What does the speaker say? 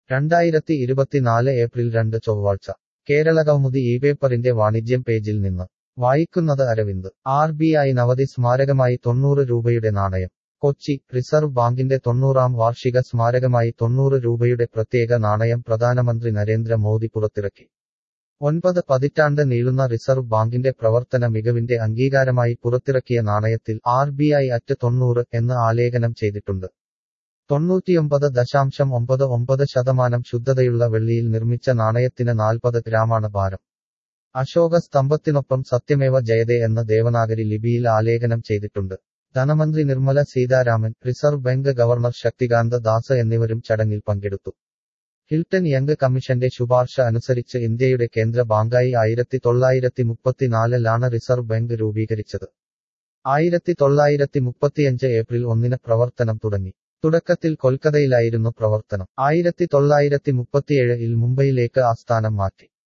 രണ്ടായിരത്തി ഇരുപത്തിനാല് ഏപ്രിൽ രണ്ട് ചൊവ്വാഴ്ച കേരളകൗമുദി ഈ പേപ്പറിന്റെ വാണിജ്യം പേജിൽ നിന്ന് വായിക്കുന്നത് അരവിന്ദ് ആർ ബി ഐ നവതി സ്മാരകമായി തൊണ്ണൂറ് രൂപയുടെ നാണയം കൊച്ചി റിസർവ് ബാങ്കിന്റെ തൊണ്ണൂറാം വാർഷിക സ്മാരകമായി തൊണ്ണൂറ് രൂപയുടെ പ്രത്യേക നാണയം പ്രധാനമന്ത്രി നരേന്ദ്ര മോദി പുറത്തിറക്കി ഒൻപത് പതിറ്റാണ്ട് നീളുന്ന റിസർവ് ബാങ്കിന്റെ പ്രവർത്തന മികവിന്റെ അംഗീകാരമായി പുറത്തിറക്കിയ നാണയത്തിൽ ആർ ബി ഐ അറ്റ് തൊണ്ണൂറ് എന്ന് ആലേഖനം ചെയ്തിട്ടുണ്ട് തൊണ്ണൂറ്റിയൊമ്പത് ദശാംശം ഒമ്പത് ഒമ്പത് ശതമാനം ശുദ്ധതയുള്ള വെള്ളിയിൽ നിർമ്മിച്ച നാണയത്തിന് നാൽപ്പത് ഗ്രാമാണ് ഭാരം അശോക സ്തംഭത്തിനൊപ്പം സത്യമേവ ജയതേ എന്ന ദേവനാഗരി ലിപിയിൽ ആലേഖനം ചെയ്തിട്ടുണ്ട് ധനമന്ത്രി Nirmala Sitharaman reserve bank governor Shaktikanta Das എന്നിവരും ചടങ്ങിൽ പങ്കെടുത്തു ഹിൽട്ടൺ യങ് കമ്മീഷന്റെ ശുപാർശ അനുസരിച്ച് ഇന്ത്യയുടെ കേന്ദ്ര ബാങ്കായി ആയിരത്തി തൊള്ളായിരത്തി മുപ്പത്തിനാലിലാണ് റിസർവ് ബാങ്ക് രൂപീകരിച്ചത് ആയിരത്തി തൊള്ളായിരത്തി മുപ്പത്തിയഞ്ച് ഏപ്രിൽ ഒന്നിന് പ്രവർത്തനം തുടങ്ങി തുടക്കത്തിൽ കൊൽക്കത്തയിലായിരുന്നു പ്രവർത്തനം ആയിരത്തി തൊള്ളായിരത്തി മുപ്പത്തിയേഴിൽ മുംബൈയിലേക്ക് ആസ്ഥാനം മാറ്റി